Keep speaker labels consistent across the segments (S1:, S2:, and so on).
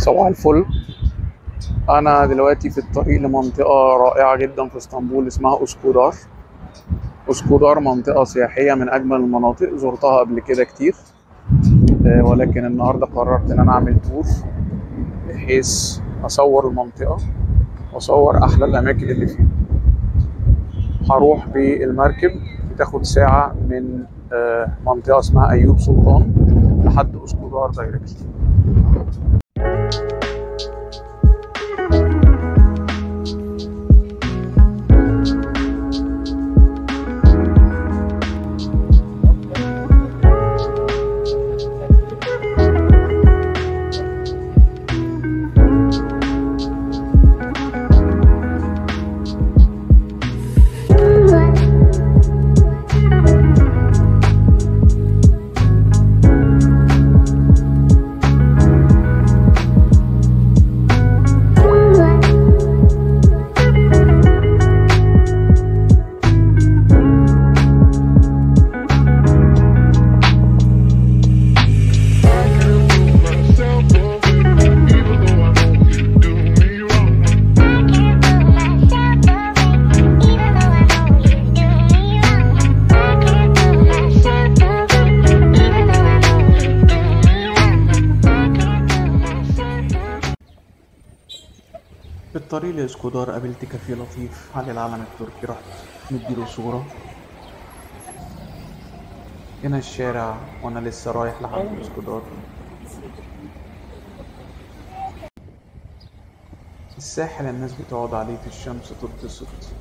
S1: صباح الفل انا دلوقتي في الطريق لمنطقة رائعة جدا في اسطنبول اسمها اسكودار اسكودار منطقة سياحية من اجمل المناطق زرتها قبل كده كتير آه، ولكن النهاردة قررت ان انا اعمل تور بحيث اصور المنطقة واصور احلى الاماكن اللي فيها هروح بالمركب بتاخد ساعة من آه، منطقة اسمها ايوب سلطان لحد اسكودار دايركتلي
S2: myself up, even though I know you do me wrong.
S1: في الطريق لاسكودار قابلت كافيه لطيف على العلم التركي رحت مديله صورة هنا الشارع وانا لسه رايح لحد اسكودار الساحل الناس بتقعد عليه في الشمس تتبسط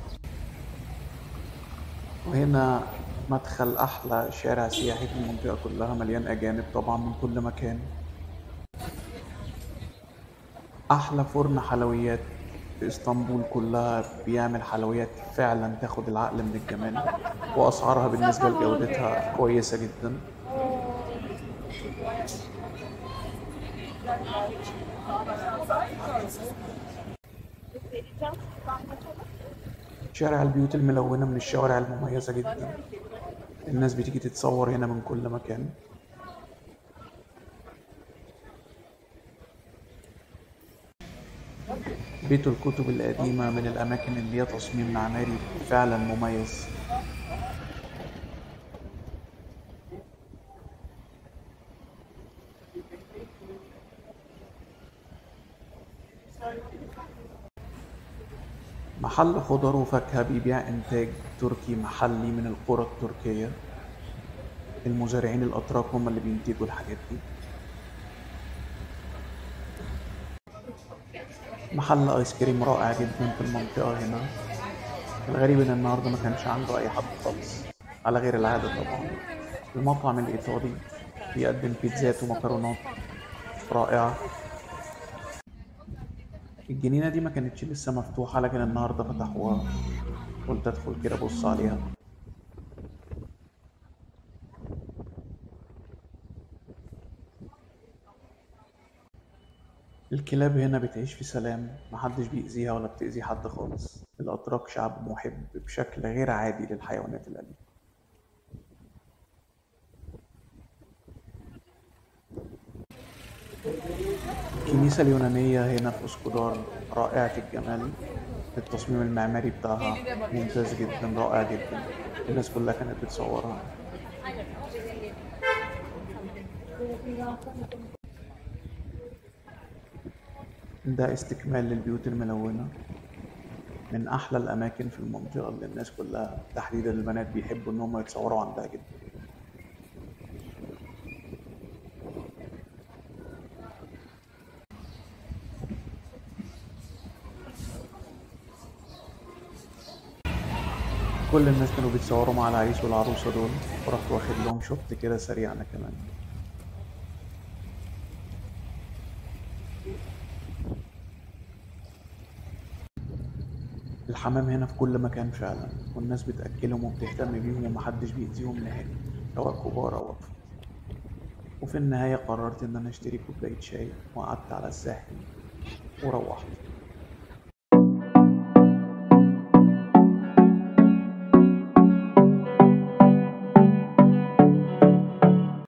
S1: وهنا مدخل احلى شارع سياحي في المنطقة كلها مليان اجانب طبعا من كل مكان احلى فرن حلويات في اسطنبول كلها بيعمل حلويات فعلا تاخد العقل من الجمال واسعارها بالنسبه لجودتها كويسه جدا شارع البيوت الملونه من الشوارع المميزه جدا الناس بتيجي تتصور هنا من كل مكان بيت الكتب القديمة من الأماكن اللي هي تصميم معماري فعلا مميز محل خضر وفاكهة بيبيع إنتاج تركي محلي من القرى التركية المزارعين الأتراك هم اللي بينتجوا الحاجات دي محل ايس كريم رائع جدا في المنطقة هنا الغريب ان النهاردة ما كانش عنده اي حد خالص على غير العادة طبعا المطعم الايطالي بيقدم بيتزات ومكرونات رائعة الجنينة دي ما كانتش لسه مفتوحة لكن النهاردة فتحوها قلت ادخل كده ابص عليها الكلاب هنا بتعيش في سلام محدش بيأذيها ولا بتأذي حد خالص الأتراك شعب محب بشكل غير عادي للحيوانات الأليفة الكنيسة اليونانية هنا في اسكودار رائعة الجمال التصميم المعماري بتاعها ممتاز جدا رائع جدا الناس كلها كانت بتصورها ده استكمال للبيوت الملونة من أحلى الأماكن في المنطقة اللي الناس كلها تحديدا البنات بيحبوا إن هم يتصوروا عندها جدا كل الناس كانوا بيتصوروا مع العريس والعروسة دول ورحت واخد لهم شوت كده سريع أنا كمان الحمام هنا في كل مكان فعلا والناس بتأكلهم وبتهتم بيهم ومحدش بيأذيهم نهائي سواء كبار أو أطفال وفي النهاية قررت إن أنا أشتري كوباية شاي وقعدت على الساحل وروحت